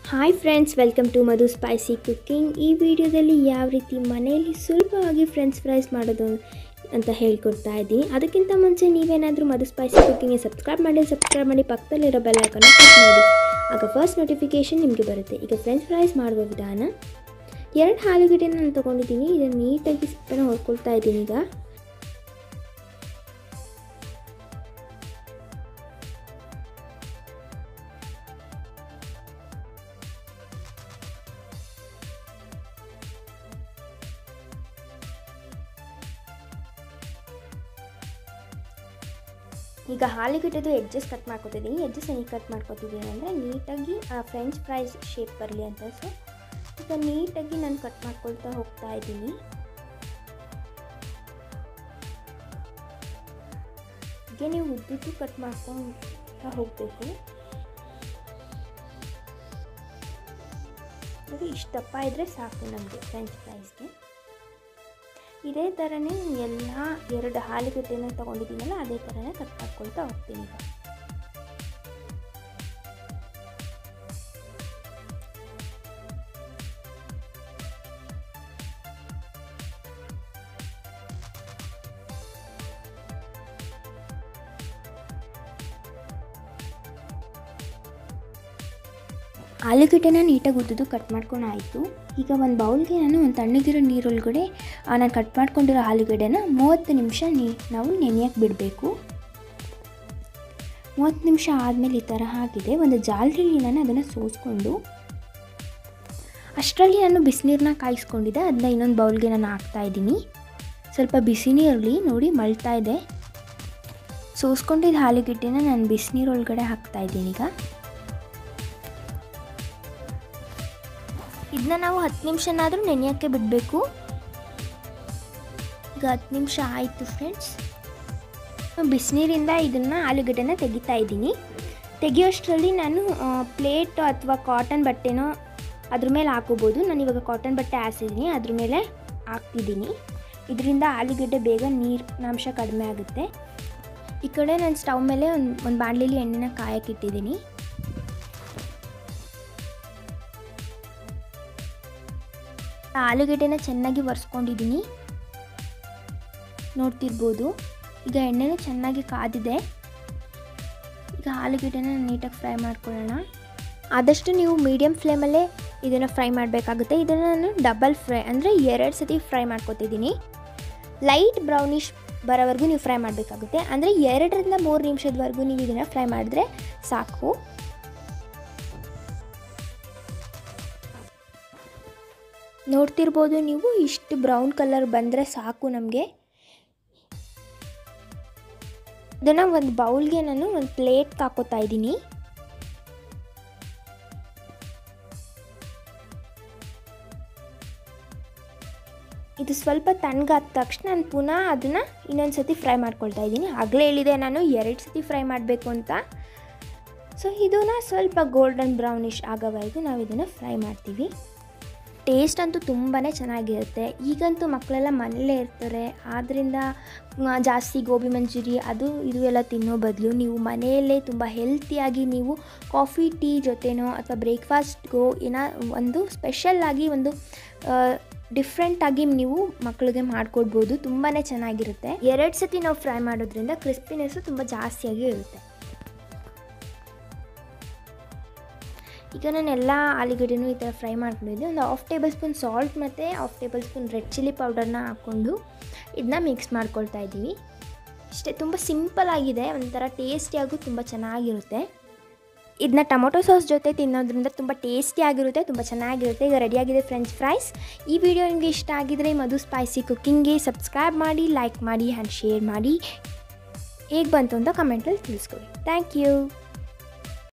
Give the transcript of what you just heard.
hi friends welcome to Madhu spicy cooking ಈ ವಿಡಿಯೋದಲ್ಲಿ ಯಾವ ರೀತಿ ಮನೆಯಲ್ಲಿ ಸುಲಭವಾಗಿ ಫ್ರೆಂಚ್ ಫ್ರೈಸ್ ಮಾಡೋದು ಅಂತ ಹೇಳ್ಕೊಡ್ತಾ ಇದ್ದೀನಿ ಅದಕ್ಕಿಂತ ಮುಂಚೆ ನೀವೇನಾದರೂ ಮಧು ಸ್ಪೈಸಿ ಕುಕ್ಕಿಂಗ್ಗೆ ಸಬ್ಸ್ಕ್ರೈಬ್ ಮಾಡಿ ಸಬ್ಸ್ಕ್ರೈಬ್ ಮಾಡಿ ಪಕ್ಕದಲ್ಲಿರೋ ಬೆಲ್ ಐಕನ್ನ ಕ್ಲಿಕ್ ಮಾಡಿ ಆಗ ಫಸ್ಟ್ ನೋಟಿಫಿಕೇಷನ್ ನಿಮಗೆ ಬರುತ್ತೆ ಈಗ ಫ್ರೆಂಚ್ ಫ್ರೈಸ್ ಮಾಡುವ ವಿಧಾನ ಎರಡು ಆಲೂಗಡ್ಡೆನ ನಾನು ತೊಗೊಂಡಿದ್ದೀನಿ ಇದನ್ನು ನೀಟಾಗಿ ಸಿಪ್ಪೆನ ಹೊಡ್ಕೊಳ್ತಾ ಇದ್ದೀನಿ ಈಗ ಈಗ ಆಲೂಗಡ್ಡೆದು ಎಡ್ಜಸ್ ಕಟ್ ಮಾಡ್ಕೊತಿದ್ದೀನಿ ಎಡ್ಜಸ್ ಏನಕ್ಕೆ ಕಟ್ ಮಾಡ್ಕೊತಿದ್ದೀನಿ ಅಂದರೆ ನೀಟಾಗಿ ಫ್ರೆಂಚ್ ಫ್ರೈಸ್ ಶೇಪ್ ಬರಲಿ ಅಂತ ಸೊ ಈಗ ನೀಟಾಗಿ ನಾನು ಕಟ್ ಮಾಡ್ಕೊಳ್ತಾ ಹೋಗ್ತಾ ಇದ್ದೀನಿ ಹೀಗೆ ನೀವು ಉದ್ದುದ್ದು ಕಟ್ ಮಾಡ್ಕೊಳ್ತಾ ಹೋಗಬೇಕು ನೋಡಿ ಇಷ್ಟು ದಪ್ಪ ಇದ್ದರೆ ಸಾಕು ನಮಗೆ ಫ್ರೆಂಚ್ ಫ್ರೈಸ್ಗೆ ಇದೇ ಥರನೇ ಎಲ್ಲ ಎರಡು ಆಲೂಗಡ್ಡೆನ ತೊಗೊಂಡಿದ್ದೀನಲ್ಲ ಅದೇ ಥರನೇ ಕಟ್ ಮಾಡ್ಕೊಳ್ತಾ ಹೋಗ್ತೀನಿ ಈಗ ಆಲೂಗಡ್ಡೆನ ನೀಟಾಗಿ ಉದ್ದುದು ಕಟ್ ಮಾಡ್ಕೊಂಡು ಆಯಿತು ಈಗ ಒಂದು ಬೌಲ್ಗೆ ನಾನು ಒಂದು ತಣ್ಣಗಿರೋ ನೀರೊಳಗಡೆ ನಾನು ಕಟ್ ಮಾಡ್ಕೊಂಡಿರೋ ಆಲೂಗಡ್ಡೆನ ಮೂವತ್ತು ನಿಮಿಷ ನೀ ನಾವು ನೆನೆಯಕ್ಕೆ ಬಿಡಬೇಕು ಮೂವತ್ತು ನಿಮಿಷ ಆದಮೇಲೆ ಈ ಥರ ಆಗಿದೆ ಒಂದು ಜಾಲರಿಲಿ ನಾನು ಅದನ್ನು ಸೋಸ್ಕೊಂಡು ಅಷ್ಟರಲ್ಲಿ ನಾನು ಬಿಸಿನೀರನ್ನ ಕಾಯಿಸ್ಕೊಂಡಿದ್ದೆ ಅದನ್ನ ಇನ್ನೊಂದು ಬೌಲ್ಗೆ ನಾನು ಹಾಕ್ತಾ ಇದ್ದೀನಿ ಸ್ವಲ್ಪ ಬಿಸಿ ನೀರಲ್ಲಿ ನೋಡಿ ಮಳ್ತಾ ಇದೆ ಸೋಸ್ಕೊಂಡಿದ್ದ ಆಲೂಗಡ್ಡೆನ ನಾನು ಬಿಸಿನೀರೊಳಗಡೆ ಹಾಕ್ತಾ ಇದ್ದೀನಿ ಈಗ ಇದನ್ನ ನಾವು ಹತ್ತು ನಿಮಿಷನಾದರೂ ನೆನೆಯೋಕ್ಕೆ ಬಿಡಬೇಕು ಈಗ ಹತ್ತು ನಿಮಿಷ ಆಯಿತು ಫ್ರೆಂಡ್ಸ್ ಬಿಸಿನೀರಿಂದ ಇದನ್ನು ಆಲೂಗಡ್ಡೆನ ತೆಗಿತಾ ಇದ್ದೀನಿ ತೆಗಿಯೋಷ್ಟರಲ್ಲಿ ನಾನು ಪ್ಲೇಟ್ ಅಥವಾ ಕಾಟನ್ ಬಟ್ಟೆನೋ ಅದ್ರ ಮೇಲೆ ಹಾಕೋಬೋದು ನಾನು ಇವಾಗ ಕಾಟನ್ ಬಟ್ಟೆ ಹಾಸಿದ್ದೀನಿ ಅದ್ರ ಮೇಲೆ ಹಾಕ್ತಿದ್ದೀನಿ ಇದರಿಂದ ಆಲೂಗಡ್ಡೆ ಬೇಗ ನೀರಿನಾಂಶ ಕಡಿಮೆ ಆಗುತ್ತೆ ಈ ಕಡೆ ನಾನು ಸ್ಟವ್ ಮೇಲೆ ಒಂದು ಒಂದು ಬಾಣಲಿಲಿ ಎಣ್ಣೆನ ಕಾಯಕ್ಕಿಟ್ಟಿದ್ದೀನಿ ಆಲೂಗಡ್ಡೆನ ಚೆನ್ನಾಗಿ ಒರೆಸ್ಕೊಂಡಿದ್ದೀನಿ ನೋಡ್ತಿರ್ಬೋದು ಈಗ ಎಣ್ಣೆನೂ ಚೆನ್ನಾಗಿ ಕಾದಿದೆ ಈಗ ಆಲೂಗಡ್ಡೆನ ನೀಟಾಗಿ ಫ್ರೈ ಮಾಡ್ಕೊಳ್ಳೋಣ ಆದಷ್ಟು ನೀವು ಮೀಡಿಯಮ್ ಫ್ಲೇಮಲ್ಲೇ ಇದನ್ನು ಫ್ರೈ ಮಾಡಬೇಕಾಗುತ್ತೆ ಇದನ್ನು ನಾನು ಡಬಲ್ ಫ್ರೈ ಅಂದರೆ ಎರಡು ಸತಿ ಫ್ರೈ ಮಾಡ್ಕೊತಿದ್ದೀನಿ ಲೈಟ್ ಬ್ರೌನಿಷ್ ಬರೋವರೆಗೂ ನೀವು ಫ್ರೈ ಮಾಡಬೇಕಾಗುತ್ತೆ ಅಂದರೆ ಎರಡರಿಂದ ಮೂರು ನಿಮಿಷದವರೆಗೂ ನೀವು ಇದನ್ನು ಫ್ರೈ ಮಾಡಿದ್ರೆ ಸಾಕು ನೋಡ್ತಿರ್ಬೋದು ನೀವು ಇಷ್ಟು ಬ್ರೌನ್ ಕಲರ್ ಬಂದರೆ ಸಾಕು ನಮಗೆ ಇದನ್ನು ಒಂದು ಬೌಲ್ಗೆ ನಾನು ಒಂದು ಪ್ಲೇಟ್ಗೆ ಹಾಕೋತಾ ಇದ್ದೀನಿ ಇದು ಸ್ವಲ್ಪ ತಣ್ಣಗಾದ ತಕ್ಷಣ ನಾನು ಪುನಃ ಅದನ್ನು ಇನ್ನೊಂದು ಸತಿ ಫ್ರೈ ಮಾಡ್ಕೊಳ್ತಾ ಇದ್ದೀನಿ ಆಗಲೇ ಹೇಳಿದೆ ನಾನು ಎರಡು ಸತಿ ಫ್ರೈ ಮಾಡಬೇಕು ಅಂತ ಸೊ ಇದನ್ನು ಸ್ವಲ್ಪ ಗೋಲ್ಡನ್ ಬ್ರೌನಿಷ್ ಆಗೋವರೆಗೂ ನಾವು ಇದನ್ನು ಫ್ರೈ ಮಾಡ್ತೀವಿ ಟೇಸ್ಟ್ ಅಂತೂ ತುಂಬಾ ಚೆನ್ನಾಗಿರುತ್ತೆ ಈಗಂತೂ ಮಕ್ಕಳೆಲ್ಲ ಮನೆಯಲ್ಲೇ ಇರ್ತಾರೆ ಆದ್ದರಿಂದ ಜಾಸ್ತಿ ಗೋಬಿ ಮಂಚೂರಿ ಅದು ಇದು ಎಲ್ಲ ತಿನ್ನೋ ಬದಲು ನೀವು ಮನೆಯಲ್ಲೇ ತುಂಬ ಹೆಲ್ತಿಯಾಗಿ ನೀವು ಕಾಫಿ ಟೀ ಜೊತೆನೋ ಅಥವಾ ಬ್ರೇಕ್ಫಾಸ್ಟ್ಗೋ ಏನೋ ಒಂದು ಸ್ಪೆಷಲ್ಲಾಗಿ ಒಂದು ಡಿಫ್ರೆಂಟಾಗಿ ನೀವು ಮಕ್ಕಳಿಗೆ ಮಾಡಿಕೊಡ್ಬೋದು ತುಂಬಾ ಚೆನ್ನಾಗಿರುತ್ತೆ ಎರಡು ಸತಿ ನಾವು ಫ್ರೈ ಮಾಡೋದ್ರಿಂದ ಕ್ರಿಸ್ಪಿನೆಸ್ಸು ತುಂಬ ಜಾಸ್ತಿಯಾಗಿ ಇರುತ್ತೆ ಈಗ ನಾನು ಎಲ್ಲ ಆಲೂಗಡ್ಡೆನೂ ಈ ಥರ ಫ್ರೈ ಮಾಡ್ಕೊಂಡಿದ್ದೆ ಒಂದು ಹಾಫ್ ಟೇಬಲ್ ಸ್ಪೂನ್ ಸಾಲ್ಟ್ ಮತ್ತು half tablespoon red chilli ಪೌಡರ್ನ ಹಾಕ್ಕೊಂಡು ಇದನ್ನ ಮಿಕ್ಸ್ ಮಾಡ್ಕೊಳ್ತಾ ಇದ್ದೀವಿ ಇಷ್ಟೇ ತುಂಬ ಸಿಂಪಲ್ ಆಗಿದೆ ಒಂಥರ ಟೇಸ್ಟಿಯಾಗೂ ತುಂಬ ಚೆನ್ನಾಗಿರುತ್ತೆ ಇದನ್ನ ಟೊಮೊಟೊ ಸಾಸ್ ಜೊತೆ ತಿನ್ನೋದ್ರಿಂದ ತುಂಬ ಟೇಸ್ಟಿಯಾಗಿರುತ್ತೆ ತುಂಬ ಚೆನ್ನಾಗಿರುತ್ತೆ ಈಗ ರೆಡಿಯಾಗಿದೆ ಫ್ರೆಂಚ್ ಫ್ರೈಸ್ ಈ ವಿಡಿಯೋ ನಿಮಗೆ ಇಷ್ಟ ಆಗಿದರೆ ಮಧು ಸ್ಪೈಸಿ ಕುಕ್ಕಿಂಗ್ಗೆ ಸಬ್ಸ್ಕ್ರೈಬ್ ಮಾಡಿ ಲೈಕ್ ಮಾಡಿ ಆ್ಯಂಡ್ ಶೇರ್ ಮಾಡಿ ಹೇಗೆ ಬಂತು ಅಂತ ಕಮೆಂಟಲ್ಲಿ ತಿಳಿಸ್ಕೊಡಿ ಥ್ಯಾಂಕ್ ಯು